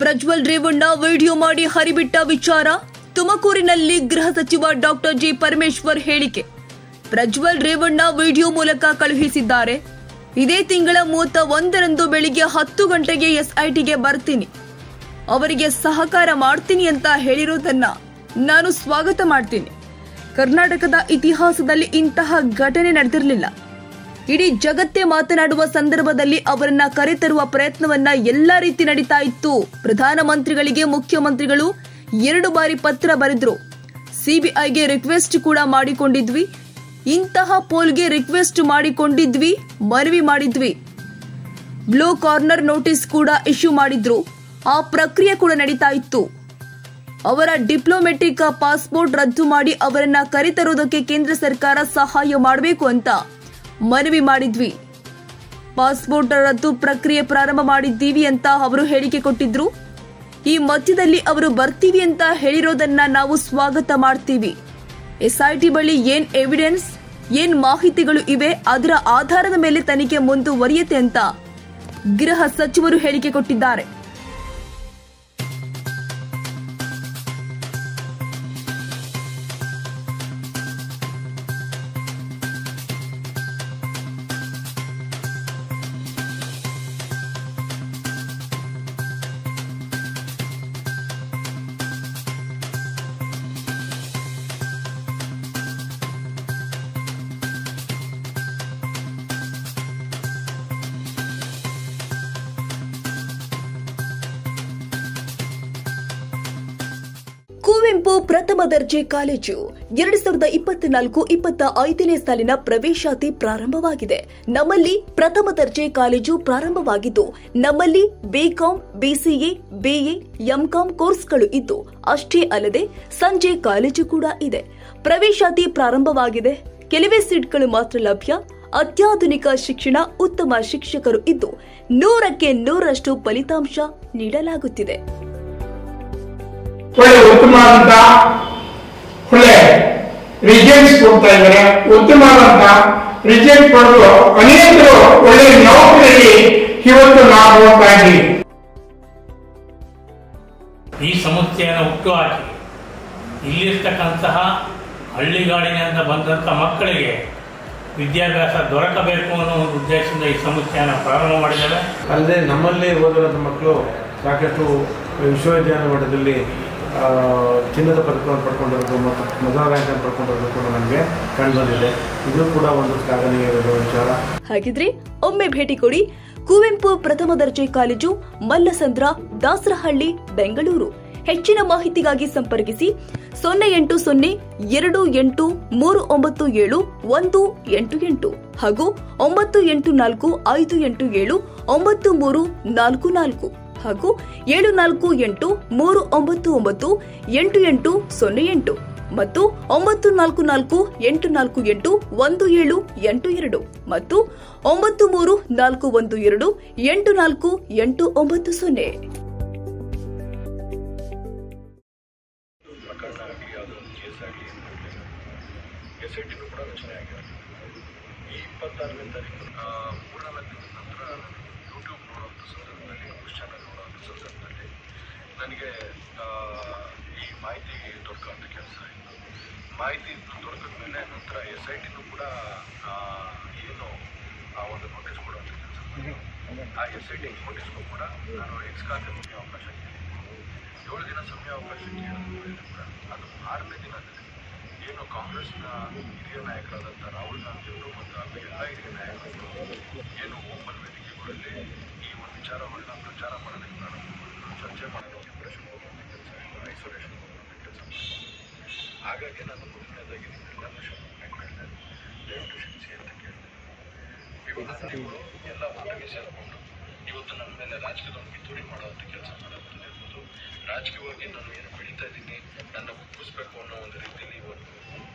Prajwal Revanna video ಮಾಡಿ ಹರಿಬಿಟ್ಟ ವಿಚಾರ ತುಮಕೂರಿನಲ್ಲಿ ಗೃಹ ಸಚಿವ ಡಾಕ್ಟರ್ ಜಿ ಪರಮೇಶ್ವರ್ ಹೇಳಿಕೆ ಪ್ರಜ್ವಲ್ ರೇವಣ್ಣ ವಿಡಿಯೋ ಮೂಲಕ ಕಳುಹಿಸಿದ್ದಾರೆ ಇದೇ ತಿಂಗಳ ಮೂವತ್ತ ಒಂದರಂದು ಬೆಳಿಗ್ಗೆ ಹತ್ತು ಗಂಟೆಗೆ ಎಸ್ಐಟಿಗೆ ಬರ್ತೀನಿ ಅವರಿಗೆ ಸಹಕಾರ ಮಾಡ್ತೀನಿ ಅಂತ ಹೇಳಿರೋದನ್ನ ನಾನು ಸ್ವಾಗತ ಮಾಡ್ತೀನಿ ಕರ್ನಾಟಕದ ಇತಿಹಾಸದಲ್ಲಿ ಇಂತಹ ಘಟನೆ ನಡೆದಿರಲಿಲ್ಲ ಇಡೀ ಜಗತ್ತೇ ಮಾತನಾಡುವ ಸಂದರ್ಭದಲ್ಲಿ ಅವರನ್ನ ಕರೆತರುವ ಪ್ರಯತ್ನವನ್ನ ಎಲ್ಲಾ ರೀತಿ ನಡೀತಾ ಇತ್ತು ಪ್ರಧಾನಮಂತ್ರಿಗಳಿಗೆ ಮುಖ್ಯಮಂತ್ರಿಗಳು ಎರಡು ಬಾರಿ ಪತ್ರ ಬರೆದ್ರು ಸಿಬಿಐಗೆ ರಿಕ್ವೆಸ್ಟ್ ಕೂಡ ಮಾಡಿಕೊಂಡಿದ್ವಿ ಇಂತಹ ಪೋಲ್ಗೆ ರಿಕ್ವೆಸ್ಟ್ ಮಾಡಿಕೊಂಡಿದ್ವಿ ಮನವಿ ಮಾಡಿದ್ವಿ ಬ್ಲೂ ಕಾರ್ನರ್ ನೋಟಿಸ್ ಕೂಡ ಇಶ್ಯೂ ಮಾಡಿದ್ರು ಆ ಪ್ರಕ್ರಿಯೆ ಕೂಡ ನಡೀತಾ ಇತ್ತು ಅವರ ಡಿಪ್ಲೊಮೆಟಿಕ್ ಪಾಸ್ಪೋರ್ಟ್ ರದ್ದು ಮಾಡಿ ಅವರನ್ನ ಕರೆತರೋದಕ್ಕೆ ಕೇಂದ್ರ ಸರ್ಕಾರ ಸಹಾಯ ಮಾಡಬೇಕು ಅಂತ ಮನವಿ ಮಾಡಿದ್ವಿ ಪಾಸ್ಪೋರ್ಟ್ ರದ್ದು ಪ್ರಕ್ರಿಯೆ ಪ್ರಾರಂಭ ಮಾಡಿದ್ದೀವಿ ಅಂತ ಅವರು ಹೇಳಿಕೆ ಕೊಟ್ಟಿದ್ರು ಈ ಮಧ್ಯದಲ್ಲಿ ಅವರು ಬರ್ತೀವಿ ಅಂತ ಹೇಳಿರೋದನ್ನ ನಾವು ಸ್ವಾಗತ ಮಾಡ್ತೀವಿ ಎಸ್ಐಟಿ ಬಳಿ ಏನ್ ಎವಿಡೆನ್ಸ್ ಏನ್ ಮಾಹಿತಿಗಳು ಇವೆ ಅದರ ಆಧಾರದ ಮೇಲೆ ತನಿಖೆ ಮುಂದುವರಿಯುತ್ತೆ ಅಂತ ಗೃಹ ಸಚಿವರು ಹೇಳಿಕೆ ಕೊಟ್ಟಿದ್ದಾರೆ ಕುವೆಂಪು ಪ್ರಥಮ ದರ್ಜೆ ಕಾಲೇಜು ಎರಡ್ ಸಾವಿರದ ಇಪ್ಪತ್ನಾಲ್ಕು ಇಪ್ಪತ್ತ ಐದನೇ ಸಾಲಿನ ಪ್ರವೇಶಾತಿ ಪ್ರಾರಂಭವಾಗಿದೆ ನಮ್ಮಲ್ಲಿ ಪ್ರಥಮ ದರ್ಜೆ ಕಾಲೇಜು ಪ್ರಾರಂಭವಾಗಿದ್ದು ನಮ್ಮಲ್ಲಿ ಬಿಕಾಂ ಬಿಸಿಎ ಬಿಎ ಎಂಕಾಂ ಕೋರ್ಸ್ಗಳು ಇದ್ದು ಅಷ್ಟೇ ಅಲ್ಲದೆ ಸಂಜೆ ಕಾಲೇಜು ಕೂಡ ಇದೆ ಪ್ರವೇಶಾತಿ ಪ್ರಾರಂಭವಾಗಿದೆ ಕೆಲವೇ ಸೀಟ್ಗಳು ಮಾತ್ರ ಲಭ್ಯ ಅತ್ಯಾಧುನಿಕ ಶಿಕ್ಷಣ ಉತ್ತಮ ಶಿಕ್ಷಕರು ಇದ್ದು ನೂರಕ್ಕೆ ನೂರಷ್ಟು ಫಲಿತಾಂಶ ನೀಡಲಾಗುತ್ತಿದೆ ಒಳ್ಳೆ ಉತ್ತಮವಾದಂತ ಒಳ್ಳೆ ರಿಸಲ್ಟ್ಸ್ ಕೊಡ್ತಾ ಇದ್ದಾರೆ ಉತ್ತಮವಾದಂತ ರಿಸಲ್ಟ್ ಪಡೆದು ಅನೇಕರು ಒಳ್ಳೆ ನೌಕರಿಯಲ್ಲಿ ಇವತ್ತು ನಾವು ಹೋಗ್ತಾ ಇದ್ದೀವಿ ಈ ಸಮಸ್ಯೆಯನ್ನು ಹುಟ್ಟುಹಾಕಿ ಇಲ್ಲಿರ್ತಕ್ಕಂತಹ ಹಳ್ಳಿಗಾಡಿನಿಂದ ಬಂದಂಥ ಮಕ್ಕಳಿಗೆ ವಿದ್ಯಾಭ್ಯಾಸ ದೊರಕಬೇಕು ಅನ್ನೋ ಒಂದು ಉದ್ದೇಶದಿಂದ ಈ ಸಮಸ್ಯೆಯನ್ನು ಪ್ರಾರಂಭ ಮಾಡಿದ್ದೇವೆ ಅಲ್ಲದೆ ನಮ್ಮಲ್ಲಿ ಓದಿರೋಂಥ ಮಕ್ಕಳು ಸಾಕಷ್ಟು ವಿಶ್ವವಿದ್ಯಾಲಯ ಮಟ್ಟದಲ್ಲಿ ಆ, ಚಿನ್ನದ ಪದಕವನ್ನು ಪಡ್ಕೊಂಡಿರೋದು ಮತ್ತು ಮೊದಲ ರ್ಯಾಂಕನ್ನು ಪಡ್ಕೊಂಡಿರೋದು ಕೂಡ ನಮಗೆ ಕಂಡುಬಂದಿದೆ ಇದು ಕೂಡ ಒಂದು ಶ್ಲಾಘನೀಯ ವಿಚಾರ ಹಾಗಿದ್ರೆ ಒಮ್ಮೆ ಭೇಟಿ ಕೊಡಿ ಕುವೆಂಪು ಪ್ರಥಮ ದರ್ಜೆ ಕಾಲೇಜು ಮಲ್ಲಸಂದ್ರ ದಾಸರಹಳ್ಳಿ ಬೆಂಗಳೂರು ಹೆಚ್ಚಿನ ಮಾಹಿತಿಗಾಗಿ ಸಂಪರ್ಕಿಸಿ ಸೊನ್ನೆ ಎಂಟು ಸೊನ್ನೆ ಎರಡು ಎಂಟು ಮೂರು ಒಂಬತ್ತು ಏಳು ಒಂದು ಎಂಟು ಎಂಟು ಹಾಗೂ ಒಂಬತ್ತು ಎಂಟು ನಾಲ್ಕು ಐದು ಎಂಟು ಏಳು ಒಂಬತ್ತು ಮೂರು ನಾಲ್ಕು ನಾಲ್ಕು ಹಾಗೂ ಏಳು ನಾಲ್ಕು ಎಂಟು ಮೂರು ಒಂಬತ್ತು ಒಂಬತ್ತು ಎಂಟು ಎಂಟು ಸೊನ್ನೆ ಎಂಟು ಮತ್ತು ಒಂಬತ್ತು ನಾಲ್ಕು ನಾಲ್ಕು ಎಂಟು ನಾಲ್ಕು ಎಂಟು ಒಂದು ಏಳು ಎಂಟು ಎರಡು ಮತ್ತು ಒಂಬತ್ತು ಮೂರು ನಾಲ್ಕು ಒಂದು ಎರಡು ಎಂಟು ನಾಲ್ಕು ಎಂಟು ಒಂಬತ್ತು ಸೊನ್ನೆ ಪ್ರಕರಣ ಆಗಲಿ ಯಾವುದೊಂದು ಕೇಸ್ ಆಗಲಿ ಎಸ್ ಐ ಟಿನೂ ಕೂಡ ರಚನೆ ಆಗಿದೆ ಈ ಇಪ್ಪತ್ತಾರನೇ ತಾರೀಕು ಆ, ಮೂರ್ನಾಲ್ಕು ದಿನದ ನಂತರ ಯೂಟ್ಯೂಬ್ ನೋಡುವಂಥ ಸಂದರ್ಭದಲ್ಲಿ ನ್ಯೂಸ್ ಚಾನಲ್ ನೋಡುವಂಥ ಸಂದರ್ಭದಲ್ಲಿ ನನಗೆ ಆ, ಈ ಮಾಹಿತಿ ದೊರಕುವಂಥ ಕೆಲಸ ಆಯಿತು ಮಾಹಿತಿ ದೊರಕಿದ ಮೇಲೆ ನಂತರ ಎಸ್ ಐ ಟಿನೂ ಕೂಡ ಆ, ಏನು ಆ ಒಂದು ನೋಟಿಸ್ ಕೊಡುವಂಥ ಕೆಲಸ ಆ ಎಸ್ ಐ ಟಿ ನೋಟಿಸ್ಗೂ ಕೂಡ ನಾನು ಎಕ್ಸ್ಕಾರ್ಗೆ ಅವಕಾಶ ಇದೆ ಏಳು ದಿನ ಸಮಯ ಅವಕಾಶ ಕೇಳಿದ್ರು ಕೂಡ ಅದು ಆರನೇ ದಿನದಲ್ಲಿ ಏನು ಕಾಂಗ್ರೆಸ್ನ ಹಿರಿಯ ನಾಯಕರಾದಂಥ ರಾಹುಲ್ ಗಾಂಧಿ ಅವರು ಮತ್ತು ಅಲ್ಲಿ ಎಲ್ಲ ಹಿರಿಯ ನಾಯಕರು ಏನು ಓಪನ್ ವೇದಿಕೆಗಳಲ್ಲಿ ಈ ಒಂದು ವಿಚಾರಗಳನ್ನ ಪ್ರಚಾರ ಮಾಡೋದಕ್ಕೆ ಪ್ರಾರಂಭ ಮಾಡಿದ್ರು ಚರ್ಚೆ ಮಾಡೋದು ಡಿಪ್ರೆಷನ್ ಹೋಗುವಂಥ ಕೆಲಸ ಆಯಿತು ಐಸೋಲೇಷನ್ ಹೋಗುವಂಥ ಕೆಲಸ ಮಾಡಿದ್ರು ಹಾಗಾಗಿ ನಾನು ಮೊದಲನೇದಾಗಿ ನಿಮ್ಮೆಲ್ಲರೂ ಕ್ಷಮೆ ಕೇಳ್ತೇನೆ ದಯವಿಟ್ಟು ಕ್ಷಮಿಸಿ ಅಂತ ಕೇಳ್ತೇನೆ ವಿವಾದಿಗಳು ಎಲ್ಲ ಒಟ್ಟಿಗೆ ಸೇರಿಕೊಂಡು ಇವತ್ತು ನನ್ನ ಮೇಲೆ ರಾಜಕೀಯದ ಒಂದು ಪಿತೂರಿ ಮಾಡುವಂಥ ಕೆಲಸ ಮಾಡೋದಿರ್ಬೋದು ರಾಜಕೀಯವಾಗಿ ನಾನು ಏನು ಬೆಳೀತಾ ಇದ್ದೀನಿ ನನ್ನ ಕುಗ್ಗಿಸ್ಬೇಕು ಅನ್ನೋ ಒಂದು ರೀತಿಯಲ್ಲಿ ಇವತ್ತು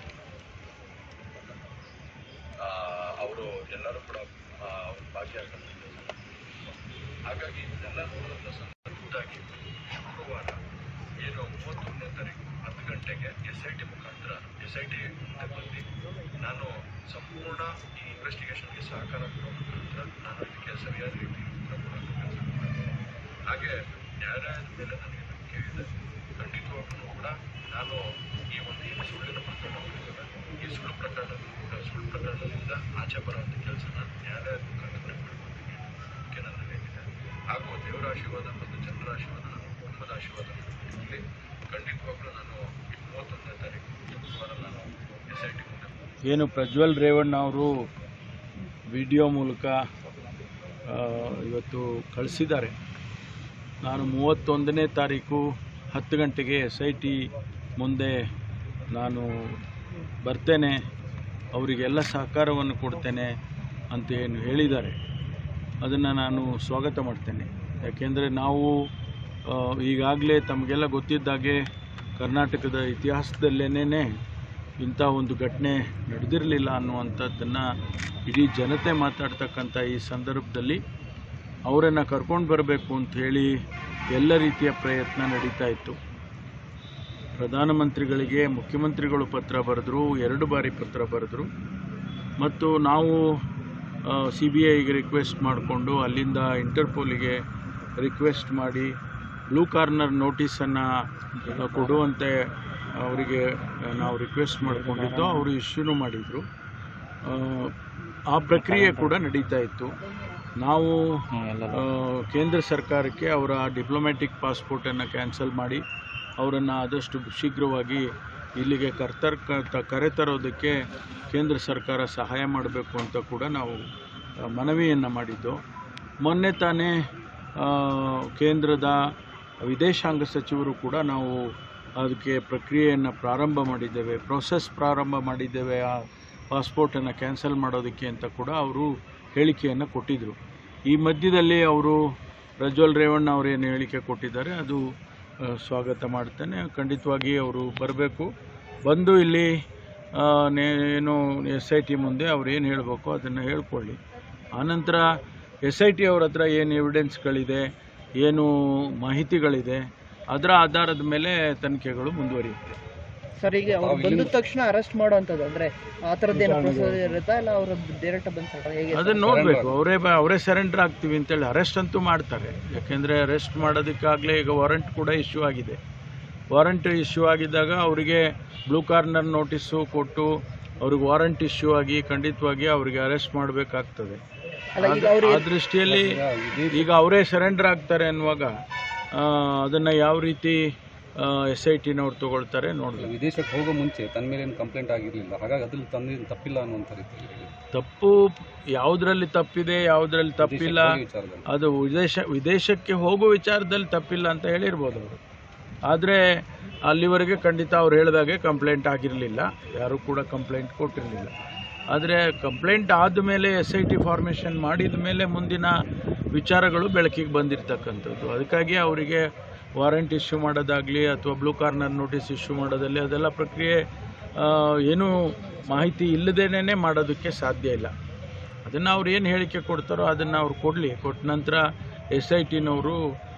ಅವರು ಎಲ್ಲರೂ ಕೂಡ ಆ, ಭಾಗಿಯಾಗಿರ್ತಾರೆ ಹಾಗಾಗಿ ಇದೆಲ್ಲ ನೋಡುವಂಥ ಸಂದರ್ಭದಾಗಿ ಶುಕ್ರವಾರ ಏನು ಮೂವತ್ತೊಂದನೇ ತಾರೀಕು ಹತ್ತು ಗಂಟೆಗೆ ಎಸ್ ಐ ಟಿ ಮುಖಾಂತರ ಎಸ್ ಐ ಟಿ ಮುಂದೆ ಬಂದು ನಾನು ಸಂಪೂರ್ಣ ಈ ಇನ್ವೆಸ್ಟಿಗೇಷನ್ಗೆ ಸಹಕಾರ ಕೊಡೋ ಮುಖಾಂತರ ನಾನು ಇದಕ್ಕೆ ಸರಿಯಾದ ರೀತಿ ಉತ್ತರ ಕೊಡೋಕ್ಕೆ ಕೆಲಸ ಮಾಡ್ತೀನಿ ಹಾಗೆ ನ್ಯಾಯಾಲಯದ ಮೇಲೆ ನನಗೆ ನಂಬಿಕೆ ಇದೆ ಖಂಡಿತವಾಗ್ಲೂ ಕೂಡ ನಾನು ಈ ಒಂದು ಏನು ಸುಳ್ಳಿನ ಪ್ರಕರಣ ಮಾಡಿದ್ದೇನೆ ಈ ಸುಳ್ಳು ಪ್ರಕರಣ ಸುಳ್ಳು ಪ್ರಕರಣದಿಂದ ಆಚೆ ಬರುವಂಥ ಕೆಲಸನ ನ್ಯಾಯಾಲಯದ ಮುಖಾಂತರ ಮಾಡ್ಕೊತೀನಿ ನಂಬಿಕೆ ನನ್ನಲ್ಲಿ ಇದೆ ಹಾಗೂ ದೇವರ ಆಶೀರ್ವಾದ ಮತ್ತು ಜನರ ಆಶೀರ್ವಾದ ನನ್ನ ಕುಟುಂಬದ ಆಶೀರ್ವಾದ ಇಲ್ಲಿ ಖಂಡಿತವಾಗ್ಲೂ ನಾನು ಮೂವತ್ತೊಂದನೇ ತಾರೀಕು ಶುಕ್ರವಾರ ನಾನು ಎಸ್ ಐ ಟಿ ಮುಂದೆ ಏನು ಪ್ರಜ್ವಲ್ ರೇವಣ್ಣ ಅವರು ವಿಡಿಯೋ ಮೂಲಕ ಆ, ಇವತ್ತು ಕಳಿಸಿದ್ದಾರೆ ನಾನು ಮೂವತ್ತೊಂದನೇ ತಾರೀಕು ಹತ್ತು ಗಂಟೆಗೆ ಎಸ್ ಐ ಟಿ ಮುಂದೆ ನಾನು ಬರ್ತೇನೆ ಅವರಿಗೆಲ್ಲ ಸಹಕಾರವನ್ನು ಕೊಡ್ತೇನೆ ಅಂತ ಏನು ಹೇಳಿದ್ದಾರೆ ಅದನ್ನು ನಾನು ಸ್ವಾಗತ ಮಾಡ್ತೇನೆ ಯಾಕೆಂದರೆ ನಾವು ಈಗಾಗಲೇ ತಮಗೆಲ್ಲ ಗೊತ್ತಿದ್ದಾಗೆ ಕರ್ನಾಟಕದ ಇತಿಹಾಸದಲ್ಲೇನೇ ಇಂಥ ಒಂದು ಘಟನೆ ನಡೆದಿರಲಿಲ್ಲ ಅನ್ನುವಂಥದ್ದನ್ನು ಇಡೀ ಜನತೆ ಮಾತಾಡ್ತಕ್ಕಂಥ ಈ ಸಂದರ್ಭದಲ್ಲಿ ಅವರನ್ನು ಕರ್ಕೊಂಡು ಬರಬೇಕು ಅಂತ ಹೇಳಿ ಎಲ್ಲ ರೀತಿಯ ಪ್ರಯತ್ನ ನಡೀತಾ ಇತ್ತು ಪ್ರಧಾನಮಂತ್ರಿಗಳಿಗೆ ಮುಖ್ಯಮಂತ್ರಿಗಳು ಪತ್ರ ಬರೆದ್ರು ಎರಡು ಬಾರಿ ಪತ್ರ ಬರೆದ್ರು ಮತ್ತು ನಾವು ಸಿ ಬಿ ಐಗೆ ರಿಕ್ವೆಸ್ಟ್ ಮಾಡಿಕೊಂಡು ಅಲ್ಲಿಂದ ಇಂಟರ್ಪೋಲಿಗೆ ರಿಕ್ವೆಸ್ಟ್ ಮಾಡಿ ಬ್ಲೂ ಕಾರ್ನರ್ ನೋಟಿಸನ್ನು ಕೊಡುವಂತೆ ಅವರಿಗೆ ನಾವು ರಿಕ್ವೆಸ್ಟ್ ಮಾಡಿಕೊಂಡಿದ್ದು ಅವರು ಇಶ್ಯೂನು ಮಾಡಿದರು ಆ ಪ್ರಕ್ರಿಯೆ ಕೂಡ ನಡೀತಾ ಇತ್ತು ನಾವು ಆ, ಕೇಂದ್ರ ಸರ್ಕಾರಕ್ಕೆ ಅವರ ಡಿಪ್ಲೊಮ್ಯಾಟಿಕ್ ಪಾಸ್ಪೋರ್ಟನ್ನು ಕ್ಯಾನ್ಸಲ್ ಮಾಡಿ ಅವರನ್ನು ಆದಷ್ಟು ಶೀಘ್ರವಾಗಿ ಇಲ್ಲಿಗೆ ಕರ್ತರ್ ಕ- ಕರೆತರೋದಕ್ಕೆ ಕೇಂದ್ರ ಸರ್ಕಾರ ಸಹಾಯ ಮಾಡಬೇಕು ಅಂತ ಕೂಡ ನಾವು ಆ, ಮನವಿಯನ್ನು ಮಾಡಿದ್ದು ಮೊನ್ನೆ ತಾನೇ ಆ, ಕೇಂದ್ರದ ವಿದೇಶಾಂಗ ಸಚಿವರು ಕೂಡ ನಾವು ಅದಕ್ಕೆ ಪ್ರಕ್ರಿಯೆಯನ್ನು ಪ್ರಾರಂಭ ಮಾಡಿದ್ದೇವೆ ಪ್ರೋಸೆಸ್ ಪ್ರಾರಂಭ ಮಾಡಿದ್ದೇವೆ ಆ ಪಾಸ್ಪೋರ್ಟನ್ನು ಕ್ಯಾನ್ಸಲ್ ಮಾಡೋದಕ್ಕೆ ಅಂತ ಕೂಡ ಅವರು ಹೇಳಿಕೆಯನ್ನು ಕೊಟ್ಟಿದ್ದರು ಈ ಮಧ್ಯದಲ್ಲಿ ಅವರು ಪ್ರಜ್ವಲ್ ರೇವಣ್ಣ ಅವರೇನು ಹೇಳಿಕೆ ಕೊಟ್ಟಿದ್ದಾರೆ ಅದು ಆ, ಸ್ವಾಗತ ಮಾಡ್ತೇನೆ ಖಂಡಿತವಾಗಿ ಅವರು ಬರಬೇಕು ಬಂದು ಇಲ್ಲಿ ಆ, ನೇ- ಏನು ಎಸ್ ಐ ಟಿ ಮುಂದೆ ಅವ್ರು ಏನು ಹೇಳಬೇಕು ಅದನ್ನು ಹೇಳ್ಕೊಳ್ಳಿ ಆನಂತರ ಎಸ್ ಐ ಟಿ ಅವ್ರ ಹತ್ರ ಏನು ಎವಿಡೆನ್ಸ್ಗಳಿದೆ ಏನು ಮಾಹಿತಿಗಳಿದೆ ಅದರ ಆಧಾರದ ಮೇಲೆ ತನಿಖೆಗಳು ಮುಂದುವರಿಯುತ್ತೆ ಸರ್ ಈಗ ಅವ್ರು ಬಂದ ತಕ್ಷಣ ಅರೆಸ್ಟ್ ಮಾಡುವಂಥದ್ದು ಅಂದ್ರೆ ಆ ಥರದ್ದೇನು ಪ್ರೊಸೀಜರ್ ಇರುತ್ತಾ ಇಲ್ಲ ಅವ್ರ ಡೈರೆಕ್ಟ್ ಬಂದು ಸರ್ ಹೇಗೆ ಅದನ್ನ ನೋಡಬೇಕು ಅವರೇ ಬ ಅವರೇ ಸರೆಂಡರ್ ಆಗ್ತೀವಿ ಅಂತೇಳಿ ಅರೆಸ್ಟ್ ಅಂತೂ ಮಾಡ್ತಾರೆ ಯಾಕೆಂದರೆ ಅರೆಸ್ಟ್ ಮಾಡೋದಕ್ಕಾಗಲೇ ಈಗ ವಾರಂಟ್ ಕೂಡ ಇಶ್ಯೂ ಆಗಿದೆ ವಾರಂಟ್ ಇಶ್ಯೂ ಆಗಿದ್ದಾಗ ಅವರಿಗೆ ಬ್ಲೂ ಕಾರ್ನರ್ ನೋಟಿಸು ಕೊಟ್ಟು ಅವ್ರಿಗೆ ವಾರಂಟ್ ಇಶ್ಯೂ ಆಗಿ ಖಂಡಿತವಾಗಿ ಅವರಿಗೆ ಅರೆಸ್ಟ್ ಮಾಡಬೇಕಾಗ್ತದೆ ಅಲ್ಲ ಈಗ ಅವ್ರು ಆ ದೃಷ್ಟಿಯಲ್ಲಿ ಈಗ ಅವರೇ ಸರೆಂಡರ್ ಆಗ್ತಾರೆ ಅನ್ನುವಾಗ ಆ, ಅದನ್ನ ಯಾವ ರೀತಿ ಎಸ್ ಐ ಟಿನವ್ರು ತಗೊಳ್ತಾರೆ ನೋಡಬೇಕು ವಿದೇಶಕ್ಕೆ ಹೋಗೋ ಮುಂಚೆ ತನ್ನ ಮೇಲೆ ಏನು ಕಂಪ್ಲೇಂಟ್ ಆಗಿರಲಿಲ್ಲ ಹಾಗಾಗಿ ಅದ್ರಲ್ಲಿ ತನ್ನ ತಪ್ಪಿಲ್ಲ ಅನ್ನುವಂಥ ರೀತಿಯಲ್ಲಿ ತಪ್ಪು ಯಾವುದರಲ್ಲಿ ತಪ್ಪಿದೆ ಯಾವುದರಲ್ಲಿ ತಪ್ಪಿಲ್ಲ ವಿದೇಶಕ್ಕೆ ಹೋಗೋ ವಿಚಾರದಲ್ಲಿ ಅದು ವಿದೇಶ ವಿದೇಶಕ್ಕೆ ಹೋಗೋ ವಿಚಾರದಲ್ಲಿ ತಪ್ಪಿಲ್ಲ ಅಂತ ಹೇಳಿರ್ಬೋದು ಅವರು ಆದರೆ ಅಲ್ಲಿವರೆಗೆ ಖಂಡಿತ ಅವ್ರು ಹೇಳಿದಾಗೆ ಕಂಪ್ಲೇಂಟ್ ಆಗಿರಲಿಲ್ಲ ಯಾರೂ ಕೂಡ ಕಂಪ್ಲೇಂಟ್ ಕೊಟ್ಟಿರಲಿಲ್ಲ ಆದರೆ ಕಂಪ್ಲೇಂಟ್ ಆದಮೇಲೆ ಎಸ್ ಐ ಟಿ ಫಾರ್ಮೇಷನ್ ಮಾಡಿದ ಮೇಲೆ ಮುಂದಿನ ವಿಚಾರಗಳು ಬೆಳಕಿಗೆ ಬಂದಿರತಕ್ಕಂಥದ್ದು ಅದಕ್ಕಾಗಿ ಅವರಿಗೆ ವಾರಂಟ್ ಇಶ್ಯೂ ಮಾಡೋದಾಗಲಿ ಅಥವಾ ಬ್ಲೂ ಕಾರ್ನರ್ ನೋಟಿಸ್ ಇಶ್ಯೂ ಮಾಡೋದಲ್ಲಿ ಅದೆಲ್ಲ ಪ್ರಕ್ರಿಯೆ ಆ, ಏನೂ ಮಾಹಿತಿ ಇಲ್ಲದೇನೆ ಮಾಡೋದಕ್ಕೆ ಸಾಧ್ಯ ಇಲ್ಲ ಅದನ್ನು ಅವ್ರು ಏನು ಹೇಳಿಕೆ ಕೊಡ್ತಾರೋ ಅದನ್ನು ಅವ್ರು ಕೊಡಲಿ ಕೊಟ್ಟ ನಂತರ ಎಸ್ ಐ ಟಿನವರು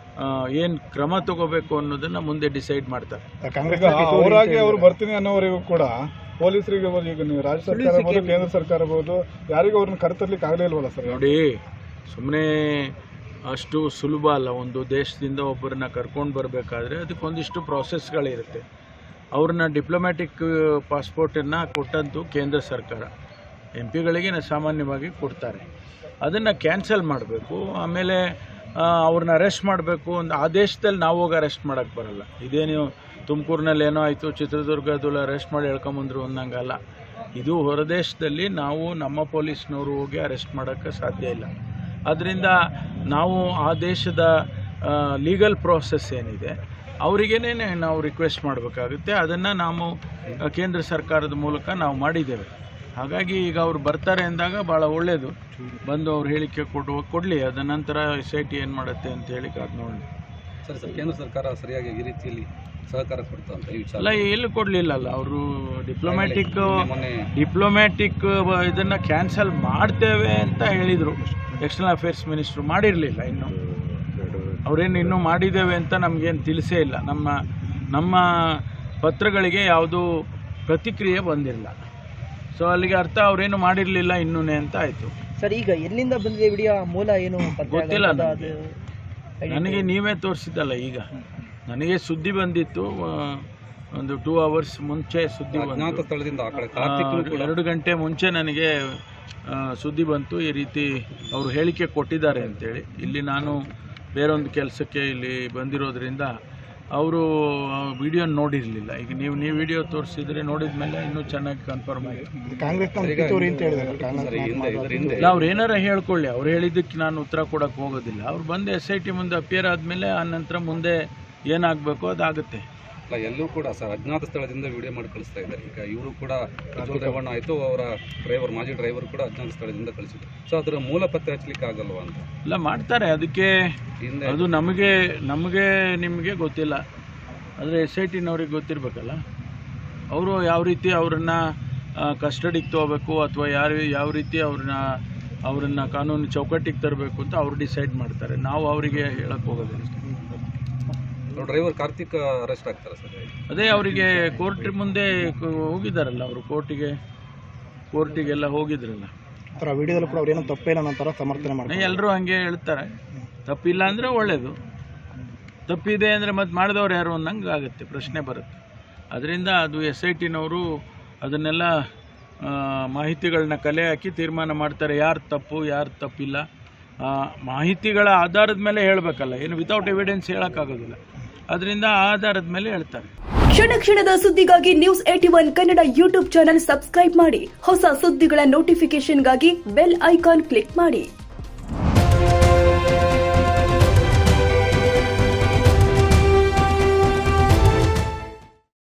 ಏನು ಕ್ರಮ ತಗೋಬೇಕು ಅನ್ನೋದನ್ನು ಮುಂದೆ ಡಿಸೈಡ್ ಮಾಡ್ತಾರೆ ಈಗ ಅವರಾಗಿ ಅವರು ಬರ್ತೀನಿ ಅನ್ನೋವರೆಗೂ ಕೂಡ ಪೊಲೀಸರಿಗೆ ಈಗ ನೀವು ರಾಜ್ಯ ಸರ್ಕಾರ ಇರ್ಬೋದು ಕೇಂದ್ರ ಸರ್ಕಾರ ಇರ್ಬೋದು ಯಾರಿಗೂ ಅವ್ರನ್ನ ಕರೆತರ್ಲಿಕ್ಕೆ ಆಗಲೇ ಇಲ್ವಲ್ಲ ಸರ್ ನೋಡಿ ಸುಮ್ಮನೆ ಅಷ್ಟು ಸುಲಭ ಅಲ್ಲ ಒಂದು ದೇಶದಿಂದ ಒಬ್ಬರನ್ನ ಕರ್ಕೊಂಡು ಬರಬೇಕಾದ್ರೆ ಅದಕ್ಕೊಂದಿಷ್ಟು ಪ್ರಾಸೆಸ್ಗಳಿರುತ್ತೆ ಅವ್ರನ್ನ ಡಿಪ್ಲೊಮ್ಯಾಟಿಕ್ ಪಾಸ್ಪೋರ್ಟನ್ನು ಕೊಟ್ಟಂತು ಕೇಂದ್ರ ಸರ್ಕಾರ ಎಂ ಪಿಗಳಿಗೆ ಸಾಮಾನ್ಯವಾಗಿ ಕೊಡ್ತಾರೆ ಅದನ್ನು ಕ್ಯಾನ್ಸಲ್ ಮಾಡಬೇಕು ಆಮೇಲೆ ಆ, ಅವ್ರನ್ನ ಅರೆಸ್ಟ್ ಮಾಡಬೇಕು ಅಂತ ಆ ದೇಶದಲ್ಲಿ ನಾವು ಹೋಗಿ ಅರೆಸ್ಟ್ ಮಾಡೋಕ್ಕೆ ಬರಲ್ಲ ಇದೇ ನೀವು ತುಮಕೂರಿನಲ್ಲಿ ಏನೋ ಆಯಿತು ಚಿತ್ರದುರ್ಗದಲ್ಲಿ ಅರೆಸ್ಟ್ ಮಾಡಿ ಹೇಳ್ಕೊಂಬಂದ್ರು ಅನ್ನಂಗಲ್ಲ ಇದು ಹೊರದೇಶದಲ್ಲಿ ನಾವು ನಮ್ಮ ಪೊಲೀಸ್ನವರು ಹೋಗಿ ಅರೆಸ್ಟ್ ಮಾಡೋಕ್ಕೆ ಸಾಧ್ಯ ಇಲ್ಲ ಅದರಿಂದ ನಾವು ಆ ದೇಶದ ಲೀಗಲ್ ಪ್ರೋಸೆಸ್ ಏನಿದೆ ಅವರಿಗೇನೆ ನಾವು ರಿಕ್ವೆಸ್ಟ್ ಮಾಡಬೇಕಾಗುತ್ತೆ ಅದನ್ನು ನಾವು ಆ, ಕೇಂದ್ರ ಸರ್ಕಾರದ ಮೂಲಕ ನಾವು ಮಾಡಿದ್ದೇವೆ ಹಾಗಾಗಿ ಈಗ ಅವ್ರು ಬರ್ತಾರೆ ಅಂದಾಗ ಭಾಳ ಒಳ್ಳೆಯದು ಬಂದು ಅವ್ರು ಹೇಳಿಕೆ ಕೊಡುವ ಕೊಡಲಿ ಅದ ನಂತರ ಎಸ್ ಐ ಟಿ ಏನು ಮಾಡುತ್ತೆ ಅಂತ ಹೇಳಿ ಕಾದು ನೋಡಿ ಸರಿ ಸರ್ ಕೇಂದ್ರ ಸರ್ಕಾರ ಸರಿಯಾಗಿ ಈ ರೀತಿಯಲ್ಲಿ ಸಹಕಾರ ಕೊಡ್ತಾ ಅಂತ ಈ ವಿಚಾರ ಅಲ್ಲ ಎಲ್ಲಿ ಕೊಡಲಿಲ್ಲಲ್ಲ ಅವರು ಡಿಪ್ಲೊಮ್ಯಾಟಿಕ್ ಮೊನ್ನೆ ಡಿಪ್ಲೊಮ್ಯಾಟಿಕ್ ಇದನ್ನು ಕ್ಯಾನ್ಸಲ್ ಮಾಡ್ತೇವೆ ಅಂತ ಹೇಳಿದರು ಎಕ್ಸ್ಟರ್ನಲ್ ಅಫೇರ್ಸ್ ಮಿನಿಸ್ಟ್ರು ಮಾಡಿರಲಿಲ್ಲ ಇನ್ನು ಅವರೇನು ಇನ್ನೂ ಮಾಡಿದ್ದೇವೆ ಅಂತ ನಮಗೇನು ತಿಳಿಸೇ ಇಲ್ಲ ನಮ್ಮ ನಮ್ಮ ಪತ್ರಗಳಿಗೆ ಯಾವುದೂ ಪ್ರತಿಕ್ರಿಯೆ ಬಂದಿಲ್ಲ ಸೊ ಅಲ್ಲಿಗೆ ಅರ್ಥ ಅವರೇನು ಮಾಡಿರಲಿಲ್ಲ ಇನ್ನೂ ಅಂತ ಆಯಿತು ಸರ್ ಈಗ ಎಲ್ಲಿಂದ ಬಂದಿದೆ ವಿಡಿಯೋ ಮೂಲ ಏನು ಪತ್ತೆ ಗೊತ್ತಿಲ್ಲ ಆಗಲ್ಲ, ನಮ್ಗೆ. ಅದು ನನಗೆ ನೀವೇ ತೋರಿಸಿದ್ದಲ್ಲ ಈಗ ನನಗೆ ಸುದ್ದಿ ಬಂದಿತ್ತು ಆ, ಒಂದು ಟೂ ಅವರ್ಸ್ ಮುಂಚೆ ಸುದ್ದಿ ಅಜ್ಞಾತ ಬಂತು ಸ್ಥಳದಿಂದ ಆ ಕಡೆ ಆ, ಕಾರ್ತಿಕ್ನು ಕೂಡ ಎರಡು ಗಂಟೆ ಮುಂಚೆ ನನಗೆ ಆ, ಸುದ್ದಿ ಬಂತು ಈ ರೀತಿ ಅವರು ಹೇಳಿಕೆ ಕೊಟ್ಟಿದ್ದಾರೆ ಅಂತೇಳಿ ಇಲ್ಲಿ ನಾನು ಬೇರೊಂದು ಕೆಲಸಕ್ಕೆ ಇಲ್ಲಿ ಬಂದಿರೋದ್ರಿಂದ ಅವರು ವಿಡಿಯೋ ನೋಡಿರಲಿಲ್ಲ ಈಗ ನೀವು ನೀವು ವಿಡಿಯೋ ತೋರಿಸಿದ್ರೆ ನೋಡಿದ ಮೇಲೆ ಇನ್ನೂ ಚೆನ್ನಾಗಿ ಕನ್ಫರ್ಮ್ ಆಯಿತು ಸರಿ ಹಿಂದೆ ಇದ್ರ ಹಿಂದೆ ಇಲ್ಲ ಅವ್ರು ಏನಾರ ಹೇಳ್ಕೊಳ್ಳಿ ಅವ್ರು ಹೇಳಿದ್ದಕ್ಕೆ ನಾನು ಉತ್ತರ ಕೊಡಕ್ಕೆ ಹೋಗೋದಿಲ್ಲ ಅವ್ರು ಬಂದು ಎಸ್ ಐ ಟಿ ಮುಂದೆ ಅಪಿಯರ್ ಆದಮೇಲೆ ಆ ನಂತರ ಮುಂದೆ ಏನಾಗಬೇಕು ಅದಾಗುತ್ತೆ ಅಲ್ಲ ಎಲ್ಲೂ ಕೂಡ ಸರ್ ಅಜ್ಞಾತ ಸ್ಥಳದಿಂದ ವಿಡಿಯೋ ಮಾಡಿ ಕಳಿಸ್ತಾ ಇದ್ದಾರೆ ಈಗ ಇವರು ಕೂಡ ಪ್ರಜ್ವಲ್ ರೇವಣ್ಣ ಆಯಿತು ಅವರ ಡ್ರೈವರ್ ಮಾಜಿ ಡ್ರೈವರ್ ಕೂಡ ಅಜ್ಞಾತ ಸ್ಥಳದಿಂದ ಕಳಿಸಿದ್ರು ಸೊ ಅದರ ಮೂಲ ಪತ್ತೆ ಹಚ್ಚಲಿಕ್ಕೆ ಆಗಲ್ವಾ ಅಂತ ಇಲ್ಲ ಮಾಡ್ತಾರೆ ಅದಕ್ಕೆ ಹಿಂದೆ ಅದು ನಮಗೆ ನಮಗೆ ನಿಮಗೆ ಗೊತ್ತಿಲ್ಲ ಆದರೆ ಎಸ್ ಐ ಟಿನವ್ರಿಗೆ ಗೊತ್ತಿರಬೇಕಲ್ಲ ಅವರು ಯಾವ ರೀತಿ ಅವ್ರನ್ನ ಕಸ್ಟಡಿಗೆ ತೊಗೋಬೇಕು ಅಥವಾ ಯಾರು ಯಾವ ರೀತಿ ಅವ್ರನ್ನ ಅವರನ್ನ ಕಾನೂನು ಚೌಕಟ್ಟಿಗೆ ತರಬೇಕು ಅಂತ ಅವ್ರು ಡಿಸೈಡ್ ಮಾಡ್ತಾರೆ ನಾವು ಅವರಿಗೆ ಹೇಳಕ್ಕೆ ಹೋಗೋದಿಲ್ಲ ಡ್ರೈವರ್ ಕಾರ್ತಿಕ್ ಅರೆಸ್ಟ್ ಆಗ್ತಾರೆ ಸರ್ ಅದೇ ಅವರಿಗೆ ಕೋರ್ಟ್ ಮುಂದೆ ಕ- ಹೋಗಿದ್ದಾರಲ್ಲ ಅವರು ಕೋರ್ಟಿಗೆ ಕೋರ್ಟಿಗೆಲ್ಲ ಹೋಗಿದ್ರಲ್ಲ ವಿಡಿಯೋದಲ್ಲಿ ಕೂಡ ಅವ್ರೇನೋ ತಪ್ಪೇನ ನಂತರ ಸಮರ್ಥನೆ ಎಲ್ಲರೂ ಹಂಗೆ ಹೇಳ್ತಾರೆ ತಪ್ಪಿಲ್ಲ ಅಂದರೆ ಒಳ್ಳೆಯದು ತಪ್ಪಿದೆ ಅಂದರೆ ಮತ್ತೆ ಮಾಡಿದವ್ರು ಯಾರು ಅನ್ನಂಗೆ ಆಗುತ್ತೆ ಪ್ರಶ್ನೆ ಬರುತ್ತೆ ಅದರಿಂದ ಅದು ಎಸ್ ಐ ಟಿನವರು ಅದನ್ನೆಲ್ಲ ಆ, ಮಾಹಿತಿಗಳನ್ನ ಕಲೆ ಹಾಕಿ ತೀರ್ಮಾನ ಮಾಡ್ತಾರೆ ಯಾರು ತಪ್ಪು ಯಾರು ತಪ್ಪಿಲ್ಲ ಆ, ಮಾಹಿತಿಗಳ ಆಧಾರದ ಮೇಲೆ ಹೇಳಬೇಕಲ್ಲ ಏನು ವಿತೌಟ್ ಎವಿಡೆನ್ಸ್ ಹೇಳೋಕ್ಕಾಗೋದಿಲ್ಲ ಅದರಿಂದ ಆ ಆಧಾರದ ಮೇಲೆ ಹೇಳ್ತಾರೆ ಕ್ಷಣ ಕ್ಷಣದ ಸುದ್ದಿಗಾಗಿ news eighty one Kannada YouTube channel subscribe ಮಾಡಿ ಹೊಸ ಸುದ್ದಿಗಳ ನೋಟಿಫಿಕೇಶನ್ಗಾಗಿ ಬೆಲ್ ಐಕಾನ್ ಕ್ಲಿಕ್ ಮಾಡಿ